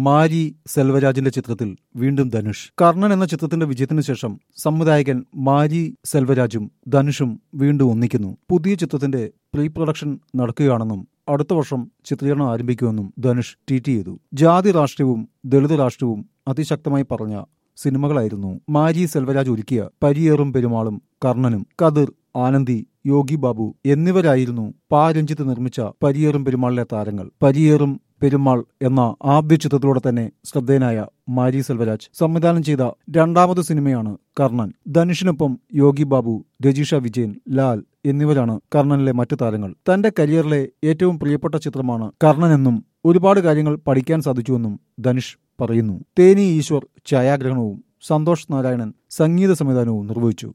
മാരി സെൽവരാജിന്റെ ചിത്രത്തിൽ വീണ്ടും ധനുഷ് കർണൻ എന്ന ചിത്രത്തിന്റെ വിജയത്തിനു ശേഷം സംവിധായകൻ മാരി സെൽവരാജും ധനുഷും വീണ്ടും ഒന്നിക്കുന്നു പുതിയ ചിത്രത്തിന്റെ പ്രീ പ്രൊഡക്ഷൻ നടക്കുകയാണെന്നും അടുത്ത വർഷം ചിത്രീകരണം ആരംഭിക്കുമെന്നും ധനുഷ് ട്വീറ്റ് ചെയ്തു ജാതി രാഷ്ട്രീയവും ദളിത് രാഷ്ട്രീയവും അതിശക്തമായി പറഞ്ഞ സിനിമകളായിരുന്നു മാരി സെൽവരാജ് ഒരുക്കിയ പരിയേറും പെരുമാളും കർണനും കതിർ ആനന്ദി യോഗി ബാബു എന്നിവരായിരുന്നു പാ രഞ്ജിത്ത് നിർമ്മിച്ച പരിയേറും പെരുമാളിലെ താരങ്ങൾ പരിയേറും പെരുമാൾ എന്ന ആദ്യ ചിത്രത്തിലൂടെ തന്നെ ശ്രദ്ധേയനായ മാരി സെൽവരാജ് സംവിധാനം ചെയ്ത രണ്ടാമത് സിനിമയാണ് കർണൻ ധനുഷിനൊപ്പം യോഗി ബാബു രജിഷ വിജയൻ ലാൽ എന്നിവരാണ് കർണനിലെ മറ്റു താരങ്ങൾ തന്റെ കരിയറിലെ ഏറ്റവും പ്രിയപ്പെട്ട ചിത്രമാണ് കർണൻ എന്നും ഒരുപാട് കാര്യങ്ങൾ പഠിക്കാൻ സാധിച്ചുവെന്നും ധനുഷ് പറയുന്നു തേനി ഈശ്വർ ഛായാഗ്രഹണവും സന്തോഷ് നാരായണൻ സംഗീത സംവിധാനവും നിർവഹിച്ചു